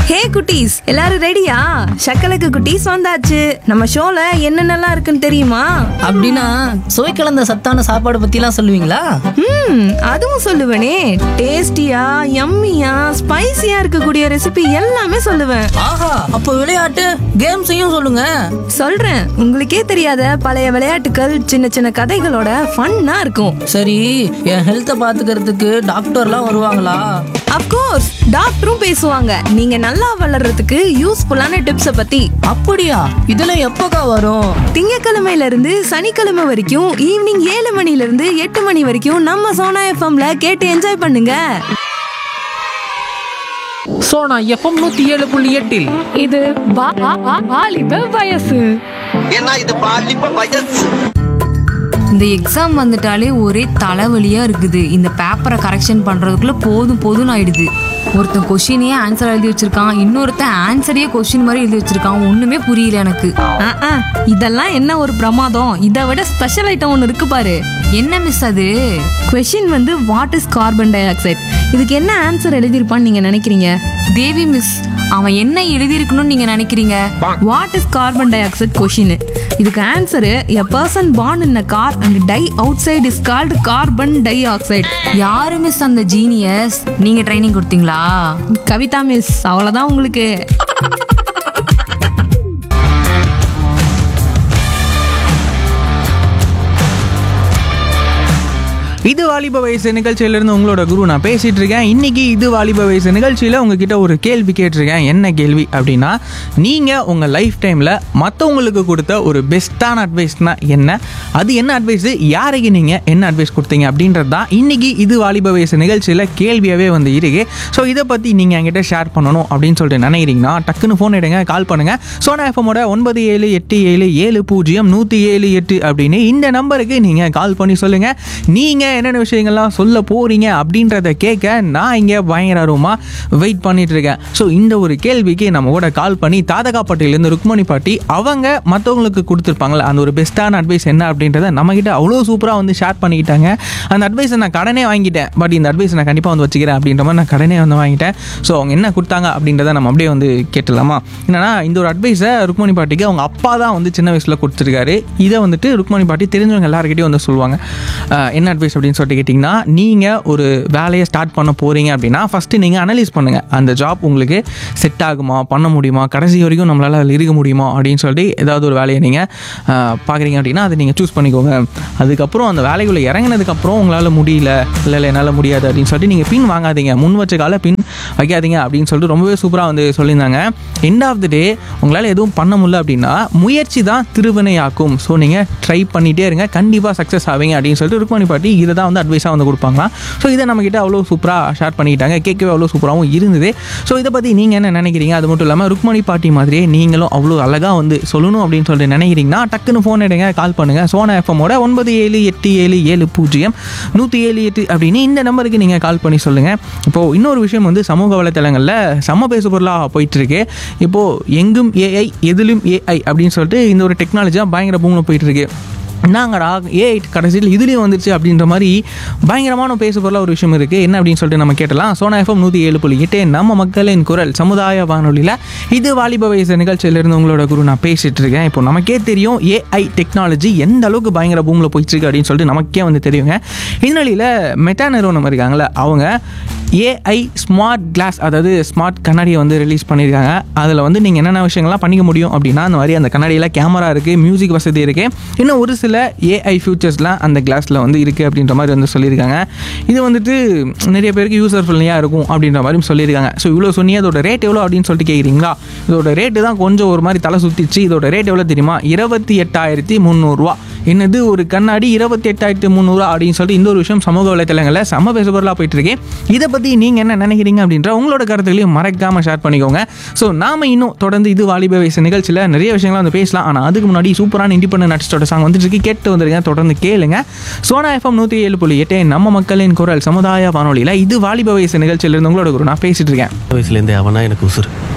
ஹே குட்டீஸ் எல்லாரும் ரெடியா சக்கலக்கு குட்டீஸ் வந்தாச்சு நம்ம ஷோல என்னென்னலாம் இருக்குன்னு தெரியுமா அப்படின்னா சுவை கலந்த சத்தான சாப்பாடு பத்திலாம் சொல்லுவீங்களா ம் அதுவும் சொல்லுவேனே டேஸ்டியா யம்மியா ஸ்பைசியா இருக்கக்கூடிய ரெசிபி எல்லாமே சொல்லுவேன் ஆஹா அப்போ விளையாட்டு கேம்ஸையும் சொல்லுங்க சொல்றேன் உங்களுக்கே தெரியாத பழைய விளையாட்டுகள் சின்ன சின்ன கதைகளோட ஃபன்னா இருக்கும் சரி என் ஹெல்த்தை பாத்துக்கிறதுக்கு டாக்டர்லாம் வருவாங்களா அப்கோர்ஸ் டாக்டரும் பேசுவாங்க நீங்க நல்லா வளர்றதுக்கு யூஸ்ஃபுல்லான டிப்ஸை பத்தி அப்படியா இதெல்லாம் எப்போக்கா வரும் திங்கக்கிழமையில இருந்து சனிக்கிழமை வரைக்கும் ஈவினிங் ஏழு மணில இருந்து எட்டு மணி வரைக்கும் நம்ம சோனா எஃப்எம்ல கேட்டு என்ஜாய் பண்ணுங்க சோனா எஃப்எம் நூத்தி ஏழு புள்ளி எட்டில் இது வா- வா- வா- வாலிப வயசு ஏன்னா இது பாலிப்ப வயசு இந்த எக்ஸாம் வந்துட்டாலே ஒரே தலைவலியா இருக்குது இந்த பேப்பரை கரெக்ஷன் பண்றதுக்குள்ள போதும் போதும்னு ஆயிடுது ஒருத்தன் கொஷினையே ஆன்சர் எழுதி வச்சிருக்கான் இன்னொருத்தன் ஆன்சரையே கொஷின் மாதிரி எழுதி வச்சிருக்கான் ஒண்ணுமே புரியல எனக்கு ஆ, ஆ, இதெல்லாம் என்ன ஒரு பிரமாதம் இதை விட ஸ்பெஷல் ஐட்டம் ஒன்று இருக்கு பாரு என்ன மிஸ் அது கொஷின் வந்து what is carbon dioxide இதுக்கு என்ன ஆன்சர் எழுதியிருப்பான்னு நீங்க நினைக்கிறீங்க தேவி மிஸ் அவன் என்ன எழுதியிருக்கணும்னு நீங்க நினைக்கிறீங்க what is carbon dioxide question இதுக்கு answer a person born in a car and die outside is called carbon dioxide யாரு மிஸ் அந்த ஜீனியஸ் நீங்க ட்ரைனிங் கொடுத்தீங்களா கவிதா மிஸ் அவ்வளோதான் உங்களுக்கு இது வாலிப வயசு நிகழ்ச்சியிலிருந்து உங்களோட குரு நான் பேசிட்டு இருக்கேன் இன்னைக்கு இது வாலிப வயசு நிகழ்ச்சியில் உங்ககிட்ட ஒரு கேள்வி கேட்டிருக்கேன் என்ன கேள்வி அப்படின்னா நீங்கள் உங்கள் லைஃப் டைமில் மற்றவங்களுக்கு கொடுத்த ஒரு பெஸ்ட்டான அட்வைஸ்னா என்ன அது என்ன அட்வைஸ் யாருக்கு நீங்கள் என்ன அட்வைஸ் கொடுத்தீங்க அப்படின்றது தான் இன்னைக்கு இது வாலிப வயசு நிகழ்ச்சியில் கேள்வியாகவே வந்து இருக்கு ஸோ இதை பற்றி நீங்கள் என்கிட்ட ஷேர் பண்ணணும் அப்படின்னு சொல்லிட்டு நினைக்கிறீங்கன்னா டக்குன்னு ஃபோன் எடுங்க கால் பண்ணுங்கள் சோனா எஃப்எம்மோட ஒன்பது ஏழு எட்டு ஏழு ஏழு பூஜ்ஜியம் நூற்றி ஏழு எட்டு அப்படின்னு இந்த நம்பருக்கு நீங்கள் கால் பண்ணி சொல்லுங்கள் நீங்கள் என்னென்ன விஷயங்கள்லாம் சொல்ல போகிறீங்க அப்படின்றத கேட்க நான் இங்கே பயங்கர ஆர்வமாக வெயிட் பண்ணிட்டு இருக்கேன் ஸோ இந்த ஒரு கேள்விக்கு நம்ம கூட கால் பண்ணி தாதகாப்பட்டியிலேருந்து ருக்மணி பாட்டி அவங்க மற்றவங்களுக்கு கொடுத்துருப்பாங்களே அந்த ஒரு பெஸ்ட்டான அட்வைஸ் என்ன அப்படின்றத நம்மக்கிட்ட அவ்வளோ சூப்பராக வந்து ஷேர் பண்ணிக்கிட்டாங்க அந்த அட்வைஸை நான் கடனே வாங்கிட்டேன் பட் இந்த அட்வைஸ் நான் கண்டிப்பாக வந்து வச்சுக்கிறேன் அப்படின்ற மாதிரி நான் கடனே வந்து வாங்கிட்டேன் ஸோ அவங்க என்ன கொடுத்தாங்க அப்படின்றத நம்ம அப்படியே வந்து கேட்டுடலாமா என்னன்னா இந்த ஒரு அட்வைஸை ருக்மணி பாட்டிக்கு அவங்க அப்பா தான் வந்து சின்ன வயசில் கொடுத்துருக்காரு இதை வந்துட்டு ருக்மணி பாட்டி தெரிஞ்சவங்க எல்லாருக்கிட்டையும் வந்து சொல்லுவாங்க அஹ் என்ன அட்வைஸ் அப்படின்னு சொல்லிட்டு கேட்டிங்கன்னா நீங்கள் ஒரு வேலையை ஸ்டார்ட் பண்ண போகிறீங்க அப்படின்னா ஃபஸ்ட்டு நீங்கள் அனலைஸ் பண்ணுங்கள் அந்த ஜாப் உங்களுக்கு செட் ஆகுமா பண்ண முடியுமா கடைசி வரைக்கும் நம்மளால் அதில் இருக்க முடியுமா அப்படின்னு சொல்லிட்டு ஏதாவது ஒரு வேலையை நீங்கள் பார்க்குறீங்க அப்படின்னா அதை நீங்கள் சூஸ் பண்ணிக்கோங்க அதுக்கப்புறம் அந்த வேலைக்குள்ளே இறங்கினதுக்கப்புறம் உங்களால் முடியல இல்லை இல்லை என்னால் முடியாது அப்படின்னு சொல்லிட்டு நீங்கள் பின் வாங்காதீங்க முன் வச்ச கால பின் வைக்காதீங்க அப்படின்னு சொல்லிட்டு ரொம்பவே சூப்பராக வந்து சொல்லியிருந்தாங்க எண்ட் ஆஃப் த டே உங்களால் எதுவும் பண்ண முடியல அப்படின்னா முயற்சி தான் திருவினையாக்கும் ஸோ நீங்கள் ட்ரை பண்ணிகிட்டே இருங்க கண்டிப்பாக சக்ஸஸ் ஆவீங்க அப்படின்னு சொல்லிட்டு ருக்மணி பாட்டி இதை தான் வந்து அட்வைஸாக வந்து கொடுப்பாங்களாம் ஸோ இதை நம்மக்கிட்ட அவ்வளோ சூப்பராக ஷேர் பண்ணிக்கிட்டாங்க கேட்கவே அவ்வளோ சூப்பராகவும் இருந்தது ஸோ இதை பற்றி நீங்கள் என்ன நினைக்கிறீங்க அது மட்டும் இல்லாமல் ருக்மணி பாட்டி மாதிரியே நீங்களும் அவ்வளோ அழகாக வந்து சொல்லணும் அப்படின்னு சொல்லிட்டு நினைக்கிறீங்கன்னா டக்குன்னு ஃபோன் எடுங்க கால் பண்ணுங்கள் சோனா எஃப்எம்மோட ஒன்பது ஏழு எட்டு ஏழு ஏழு பூஜ்ஜியம் நூற்றி ஏழு எட்டு அப்படின்னு இந்த நம்பருக்கு நீங்கள் கால் பண்ணி சொல்லுங்கள் இப்போது இன்னொரு விஷயம் வந்து சமூக வலைத்தளங்களில் செம்ம பேசு பொருளாக போயிட்டுருக்கு இப்போது எங்கும் ஏஐ எதிலும் ஏஐ அப்படின்னு சொல்லிட்டு இந்த ஒரு டெக்னாலஜியாக பயங்கர பூமில் போயிட்டுருக்கு நாங்கடா ஏ கடைசியில் இதுலேயும் வந்துருச்சு அப்படின்ற மாதிரி பயங்கரமான பேசு பொருளாக ஒரு விஷயம் இருக்குது என்ன அப்படின்னு சொல்லிட்டு நம்ம கேட்டலாம் சோனா எஃப்எம் நூற்றி ஏழு புள்ளி எட்டு நம்ம மக்களின் குரல் சமுதாய வானொலியில் இது வாலிப வயசு நிகழ்ச்சியிலிருந்து உங்களோட குரு நான் பேசிகிட்டு இருக்கேன் இப்போ நமக்கே தெரியும் ஏஐ டெக்னாலஜி எந்த அளவுக்கு பயங்கர பூமில் போயிட்டு இருக்கு அப்படின்னு சொல்லிட்டு நமக்கே வந்து தெரியுங்க இதனால மெட்டா நிறுவனம் இருக்காங்களே அவங்க ஏஐ ஸ்மார்ட் கிளாஸ் அதாவது ஸ்மார்ட் கண்ணாடியை வந்து ரிலீஸ் பண்ணியிருக்காங்க அதில் வந்து நீங்கள் என்னென்ன விஷயங்கள்லாம் பண்ணிக்க முடியும் அப்படின்னா அந்த மாதிரி அந்த கண்ணாடியில் கேமரா இருக்குது மியூசிக் வசதி இருக்குது இன்னும் ஒரு சில ஏஐ ஃபியூச்சர்ஸ்லாம் அந்த கிளாஸில் வந்து இருக்குது அப்படின்ற மாதிரி வந்து சொல்லியிருக்காங்க இது வந்துட்டு நிறைய பேருக்கு யூசர் ஃப்ரெண்ட்லியாக இருக்கும் அப்படின்ற மாதிரி சொல்லியிருக்காங்க ஸோ இவ்வளோ சொன்னி அதோட ரேட் எவ்வளோ அப்படின்னு சொல்லிட்டு கேட்குறீங்களா இதோட ரேட்டு தான் கொஞ்சம் ஒரு மாதிரி தலை சுற்றிச்சு இதோட ரேட் எவ்வளோ தெரியுமா இருபத்தி எட்டாயிரத்தி முந்நூறுரூவா என்னது ஒரு கண்ணாடி இருபத்தி எட்டாயிரத்தி முந்நூறுரூவா அப்படின்னு சொல்லிட்டு இந்த ஒரு விஷயம் சமூக வலைத்தளங்களில் செம்ம பேச பொருளாக போயிட்டு இருக்கு இதை பற்றி நீங்கள் என்ன நினைக்கிறீங்க அப்படின்ற உங்களோட கருத்துக்களையும் மறக்காமல் ஷேர் பண்ணிக்கோங்க ஸோ நாம இன்னும் தொடர்ந்து இது வாலிப வயசு நிகழ்ச்சியில் நிறைய விஷயங்களை வந்து பேசலாம் ஆனால் அதுக்கு முன்னாடி சூப்பரான இண்டிபெண்டன்ட் ஆர்டிஸ்டோட சாங் வந்துட்டு இருக்கு கேட்டு வந்துருங்க தொடர்ந்து கேளுங்க சோனா எஃப்எம் நூற்றி ஏழு புள்ளி எட்டு நம்ம மக்களின் குரல் சமுதாய வானொலியில் இது வாலிப வயசு நிகழ்ச்சியிலிருந்து உங்களோட குரு நான் பேசிட்டு இருக்கேன் வயசுலேருந்தே அவனா எனக்கு உசுறு